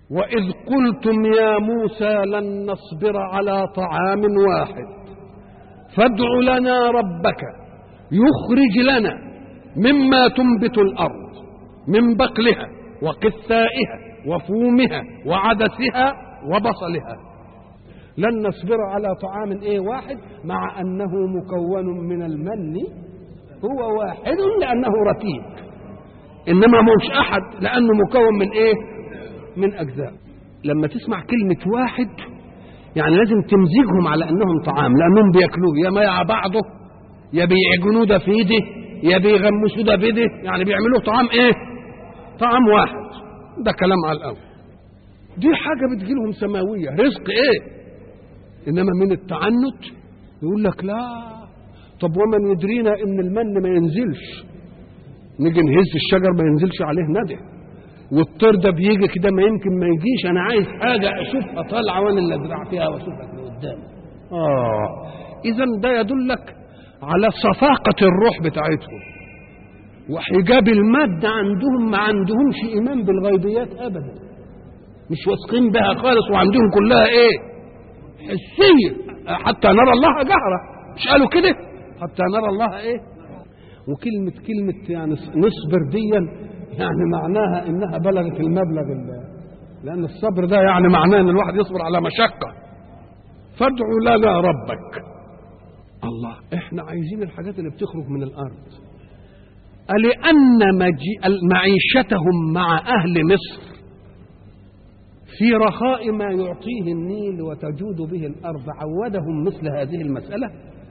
وإذ قلتم يا موسى لن نصبر على طعام واحد فادع لنا ربك يخرج لنا مما تنبت الأرض من بقلها وقثائها وفومها وعدسها وبصلها لن نصبر على طعام ايه واحد مع انه مكون من المن هو واحد لانه رتيب انما مش احد لانه مكون من ايه من اجزاء لما تسمع كلمه واحد يعني لازم تمزجهم على انهم طعام لانهم بياكلوه يا مع بعضه يا بيعجنوه ده في ايده يا بيغمسوه ده بايده يعني بيعملوه طعام ايه طعام واحد ده كلام على الاول دي حاجه بتجيلهم سماويه رزق ايه انما من التعنت يقول لك لا طب ومن يدرينا ان المن ما ينزلش نيجي نهز الشجر ما ينزلش عليه ندى والطير ده بيجي كده ما يمكن ما يجيش انا عايز حاجه اشوفها طالعه وانا اللي ازرع فيها واشوفها قدام اه اذا ده يدلك على صفاقه الروح بتاعتهم وحجاب المادة عندهم ما عندهمش إيمان بالغيبيات أبدا مش واثقين بها خالص وعندهم كلها إيه حسية حتى نرى الله جهرة مش قالوا كده حتى نرى الله إيه وكلمة كلمة يعني نصبر ديا يعني معناها إنها بلغت المبلغ اللي لأن الصبر ده يعني معناه إن الواحد يصبر على مشقة فادعوا لنا ربك الله احنا عايزين الحاجات اللي بتخرج من الأرض لأن معيشتهم مع أهل مصر في رخاء ما يعطيه النيل وتجود به الأرض عودهم مثل هذه المسألة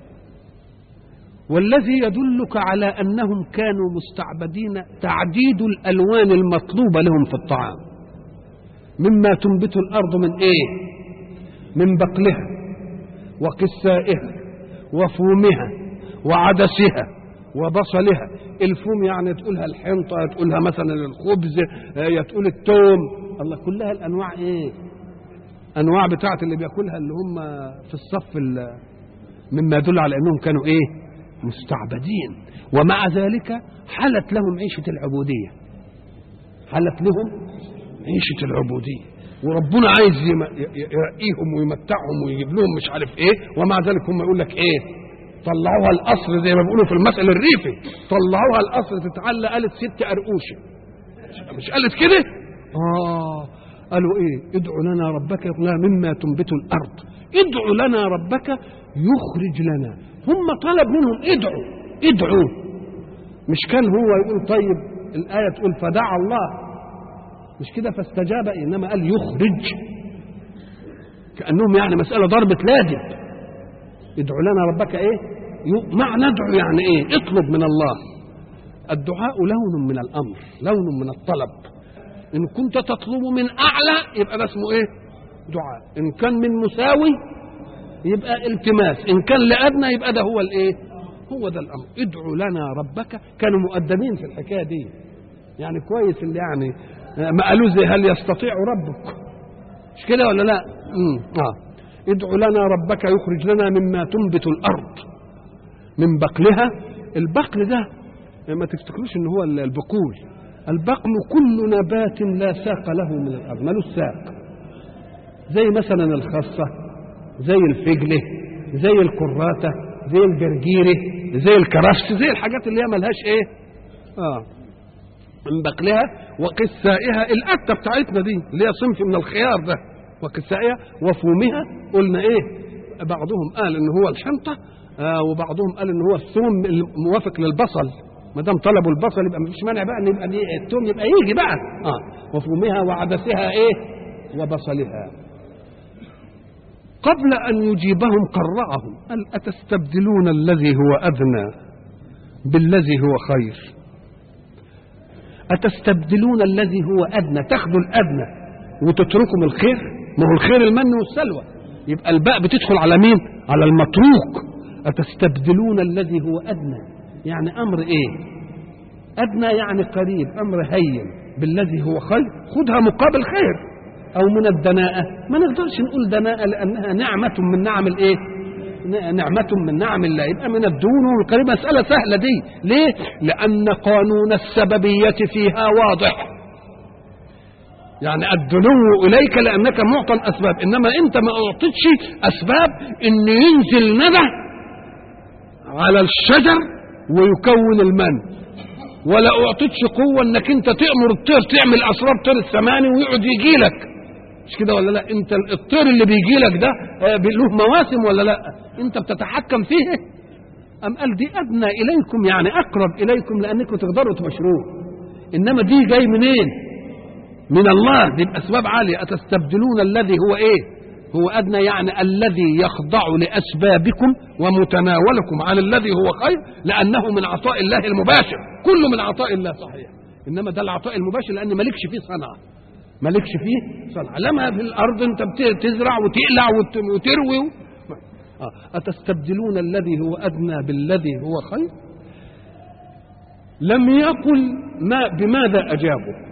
والذي يدلك على أنهم كانوا مستعبدين تعديد الألوان المطلوبة لهم في الطعام مما تنبت الأرض من إيه من بقلها وقسائها وفومها وعدسها وبصلها الفوم يعني تقولها الحنطة تقولها مثلا الخبز يا تقول التوم الله كلها الأنواع إيه أنواع بتاعت اللي بياكلها اللي هم في الصف مما يدل على أنهم كانوا إيه مستعبدين ومع ذلك حلت لهم عيشة العبودية حلت لهم عيشة العبودية وربنا عايز يرقيهم ويمتعهم ويجيب لهم مش عارف ايه ومع ذلك هم يقول لك ايه طلعوها القصر زي ما بيقولوا في المثل الريفي طلعوها القصر تتعلى قالت ست قرقوشه مش قالت كده اه قالوا ايه ادعوا لنا ربك يقول مما تنبت الارض ادعوا لنا ربك يخرج لنا هم طلب منهم ادعوا ادعوا مش كان هو يقول طيب الآية تقول فدعا الله مش كده فاستجاب إنما قال يخرج كأنهم يعني مسألة ضربة لازم ادعوا لنا ربك ايه معنى ندعو يعني ايه اطلب من الله الدعاء لون من الامر لون من الطلب ان كنت تطلب من اعلى يبقى ده اسمه ايه دعاء ان كان من مساوي يبقى التماس ان كان لادنى يبقى ده هو الايه هو ده الامر ادعوا لنا ربك كانوا مؤدبين في الحكايه دي يعني كويس اللي يعني ما قالوا زي هل يستطيع ربك مش كده ولا لا امم اه ادع لنا ربك يخرج لنا مما تنبت الارض من بقلها البقل ده ما تفتكروش ان هو البقول البقل كل نبات لا ساق له من الارض ملوش ساق زي مثلا الخاصه زي الفجله زي الكراته زي الجرجيره زي الكرفس زي الحاجات اللي هي ملهاش ايه اه من بقلها وقسائها الأتة بتاعتنا دي اللي هي صنف من الخيار ده وكسائها وفومها قلنا ايه بعضهم قال ان هو الحنطه آه وبعضهم قال ان هو الثوم الموافق للبصل ما دام طلبوا البصل يبقى مفيش مانع بقى ان يبقى الثوم يبقى يجي بقى اه وفومها وعدسها ايه وبصلها قبل ان يجيبهم قرعهم قال اتستبدلون الذي هو ادنى بالذي هو خير اتستبدلون الذي هو ادنى تاخذوا الادنى وتتركوا من الخير ما هو الخير المن والسلوى يبقى الباء بتدخل على مين على المتروك أتستبدلون الذي هو أدنى يعني أمر إيه أدنى يعني قريب أمر هين بالذي هو خير خدها مقابل خير أو من الدناءة ما نقدرش نقول دناءة لأنها نعمة من نعم الإيه نعمة من نعم الله يبقى من الدون والقريب مسألة سهلة دي ليه لأن قانون السببية فيها واضح يعني الدنو اليك لانك معطى الاسباب انما انت ما اعطيتش اسباب ان ينزل ندى على الشجر ويكون المن ولا اعطيتش قوه انك انت تامر الطير تعمل اسرار طير الثماني ويقعد يجي لك مش كده ولا لا انت الطير اللي بيجي لك ده آه، له مواسم ولا لا انت بتتحكم فيه ام قال دي ادنى اليكم يعني اقرب اليكم لانكم تقدروا تبشروه انما دي جاي منين من الله دي باسباب عاليه اتستبدلون الذي هو ايه هو ادنى يعني الذي يخضع لاسبابكم ومتناولكم عن الذي هو خير لانه من عطاء الله المباشر كله من عطاء الله صحيح انما ده العطاء المباشر لان مالكش فيه صنعه مالكش فيه صنعه لما في الارض انت بت- تزرع وتقلع وت- وتروي و... آه. أتستبدلون الذي هو أدنى بالذي هو خير لم يقل ما بماذا أجابوا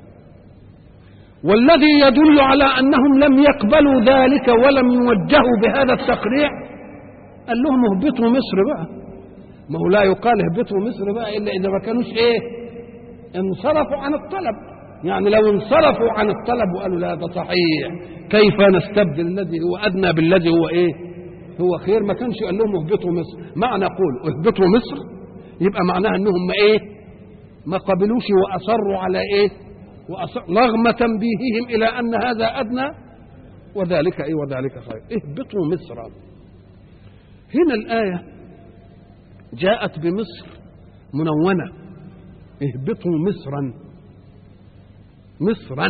والذي يدل على أنهم لم يقبلوا ذلك ولم يوجهوا بهذا التقريع قال لهم اهبطوا مصر بقى ما هو لا يقال اهبطوا مصر بقى إلا إذا ما كانوش إيه انصرفوا عن الطلب يعني لو انصرفوا عن الطلب وقالوا لا ده صحيح كيف نستبدل الذي هو أدنى بالذي هو إيه هو خير ما كانش قال لهم اهبطوا مصر معنى قول اهبطوا مصر يبقى معناها انهم ايه ما قبلوش واصروا على ايه وأصر رغم تنبيههم الى ان هذا ادنى وذلك ايه وذلك خير اهبطوا مصر هنا الايه جاءت بمصر منونه اهبطوا مصرا مصرا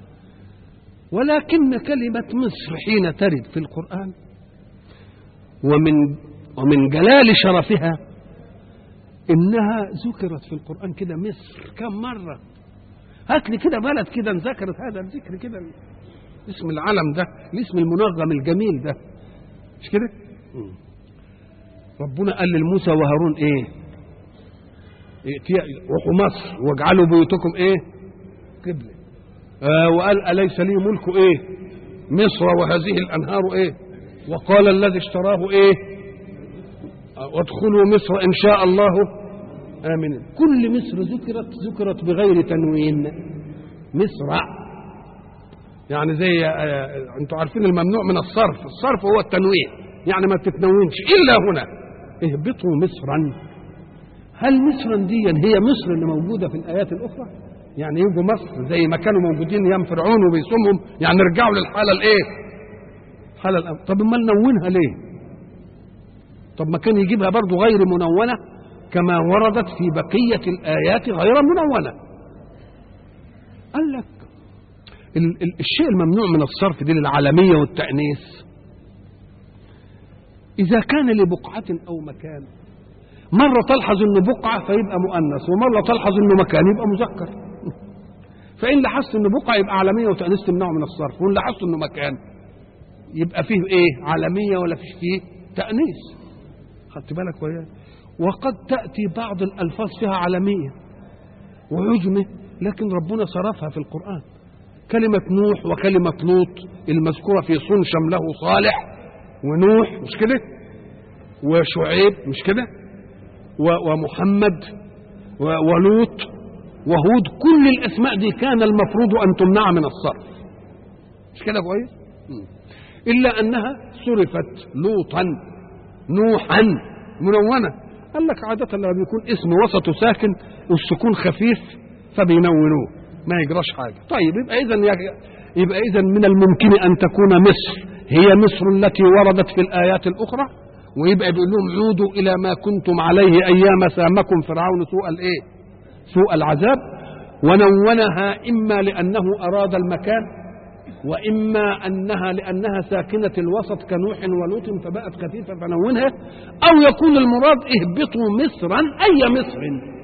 ولكن كلمه مصر حين ترد في القران ومن ومن جلال شرفها انها ذكرت في القران كده مصر كم مره هات لي كده بلد كده ذكرت هذا الذكر كده اسم العلم ده الاسم المنغم الجميل ده مش كده مم. ربنا قال لموسى وهارون ايه ائتي- روحوا مصر واجعلوا بيوتكم ايه قبله آه وقال اليس لي ملك ايه مصر وهذه الانهار ايه وقال الذي اشتراه ايه وادخلوا مصر ان شاء الله امنين كل مصر ذكرت ذكرت بغير تنوين مصر يعني زي آه، انتوا عارفين الممنوع من الصرف الصرف هو التنوين يعني ما تتنونش الا هنا اهبطوا مصرا هل مصرا دي هي مصر اللي موجوده في الايات الاخرى يعني يجوا مصر زي ما كانوا موجودين ايام فرعون وبيصومهم يعني رجعوا للحاله الايه حالة الأمر طب ما نونها ليه طب ما كان يجيبها برضو غير منونة كما وردت في بقية الآيات غير منونة قال لك ال- ال- الشيء الممنوع من الصرف دي للعالمية والتأنيث إذا كان لبقعة أو مكان مرة تلحظ إنه بقعة فيبقى مؤنث ومرة تلحظ إنه مكان يبقى مذكر فإن لاحظت إنه بقعة يبقى عالمية وتأنيث تمنعه من الصرف وإن لاحظت إنه مكان يبقى فيه ايه عالميه ولا فيش فيه تانيث خدت بالك وياه وقد تاتي بعض الالفاظ فيها عالميه وعجمه لكن ربنا صرفها في القران كلمه نوح وكلمه لوط المذكوره في صون شمله صالح ونوح مش كده وشعيب مش كده و- ومحمد و- ولوط وهود كل الاسماء دي كان المفروض ان تمنع من الصرف مش كده كويس مم. إلا أنها صرفت لوطا نوحا منونة قال لك عادة لما بيكون اسم وسطه ساكن والسكون خفيف فبينونوه ما يجراش حاجة طيب يبقى إذا يبقى إذا من الممكن أن تكون مصر هي مصر التي وردت في الآيات الأخرى ويبقى بيقول لهم عودوا إلى ما كنتم عليه أيام سامكم فرعون سوء الإيه؟ سوء العذاب ونونها إما لأنه أراد المكان واما انها لانها ساكنه الوسط كنوح ولوط فبقت خفيفه فنونها او يكون المراد اهبطوا مصرا اي مصر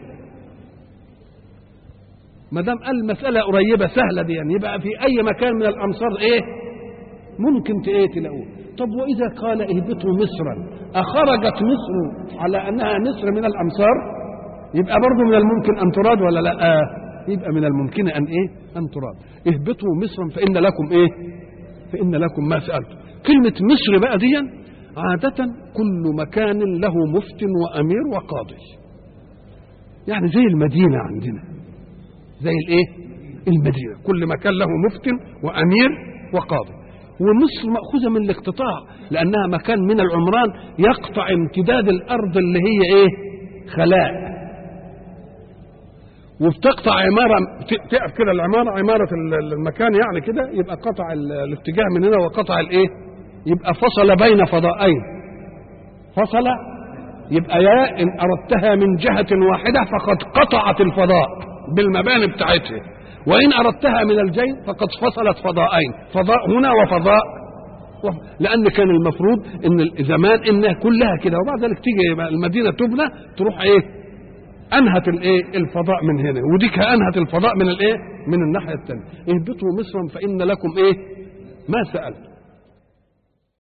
ما دام قال المساله قريبه سهله دي يعني يبقى في اي مكان من الامصار ايه ممكن ت- ايه تلاقوه طب واذا قال اهبطوا مصرا اخرجت مصر على انها مصر من الامصار يبقى برضه من الممكن ان تراد ولا لا آه يبقى من الممكن ان ايه ان تراد اهبطوا مصرا فان لكم ايه فان لكم ما سالتم كلمه مصر بقى دي عاده كل مكان له مفت وامير وقاضي يعني زي المدينه عندنا زي الايه المدينة كل مكان له مفتن وأمير وقاضي ومصر مأخوذة من الاقتطاع لأنها مكان من العمران يقطع امتداد الأرض اللي هي إيه خلاء وبتقطع عمارة ت- تقف كده العمارة عمارة ال- المكان يعني كده يبقى قطع ال- الاتجاه من هنا وقطع الايه يبقى فصل بين فضائين فصل يبقى يا ان اردتها من جهة واحدة فقد قطعت الفضاء بالمباني بتاعتها وان اردتها من الجين فقد فصلت فضائين فضاء هنا وفضاء وف- لان كان المفروض ان زمان انها كلها كده وبعد ذلك تيجي يبقى المدينه تبنى تروح ايه انهت الايه الفضاء من هنا وديك انهت الفضاء من الايه من الناحيه الثانيه اهبطوا مصرا فان لكم ايه ما سالتم